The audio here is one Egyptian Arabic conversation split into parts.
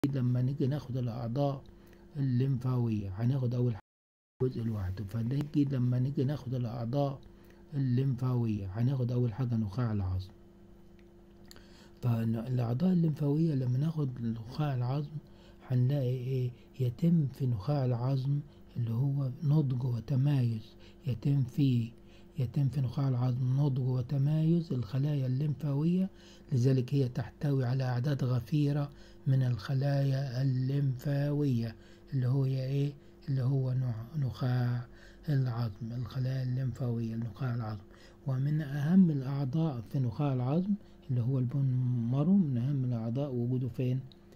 لما نيجي ناخد الأعضاء الليمفاوية هناخد أول حاجة جزء لوحده فنيجي لما نيجي ناخد الأعضاء الليمفاوية هناخد أول حاجة نخاع العظم فالأعضاء الليمفاوية لما ناخد نخاع العظم هنلاقي إيه يتم في نخاع العظم اللي هو نضج وتمايز يتم فيه يتم في نخاع العظم نضج وتمايز الخلايا الليمفاوية لذلك هي تحتوي على أعداد غفيرة من الخلايا الليمفاوية اللي هو ايه اللي هو نخاع العظم الخلايا الليمفاوية نخاع العظم ومن أهم الأعضاء في نخاع العظم اللي هو البون مارو من أهم الأعضاء وجوده فين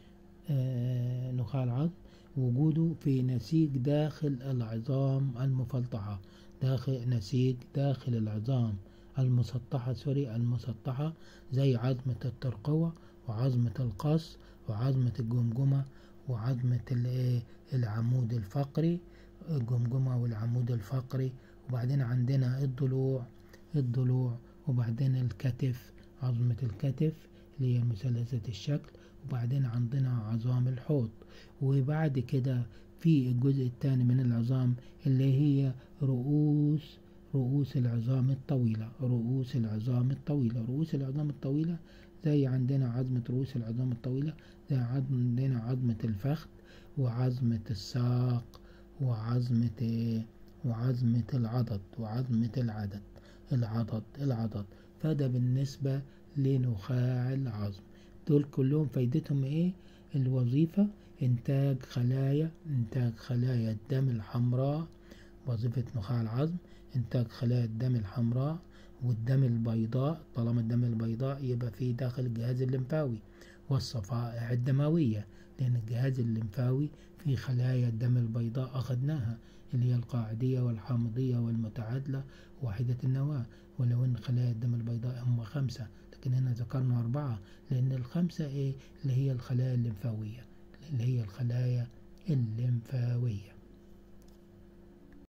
آه نخاع العظم وجوده في نسيج داخل العظام المفلطحة داخل نسيج داخل العظام المسطحة سوري المسطحة زي عظمة الترقوة وعظمة القص وعظمة الجمجمة وعظمة العمود الفقري الجمجمة والعمود الفقري وبعدين عندنا الضلوع الضلوع وبعدين الكتف عظمة الكتف اللي هي مثلثة الشكل وبعدين عندنا عظام الحوض وبعد كده في الجزء الثاني من العظام اللي هي رؤوس رؤوس العظام الطويلة رؤوس العظام الطويلة رؤوس العظام الطويلة زي عندنا عظمة رؤوس العظام الطويلة زي عندنا عظمة الفخذ وعظمة الساق وعظمة وعظمة العضد وعظمة العدد العضد العضد فده بالنسبة لنخاع العظم دول كلهم فايدتهم ايه الوظيفة انتاج خلايا انتاج خلايا الدم الحمراء وظيفة نخاع العظم انتاج خلايا الدم الحمراء والدم البيضاء طالما الدم البيضاء يبقى في داخل الجهاز الليمفاوي والصفائح الدموية لأن الجهاز الليمفاوي في خلايا الدم البيضاء أخذناها اللي هي القاعدية والحامضية والمتعادلة واحدة النواة ولو أن خلايا الدم البيضاء هم خمسة لكن هنا ذكرنا أربعة لأن الخمسة إيه اللي هي الخلايا الليمفاوية اللي هي الخلايا الليمفاوية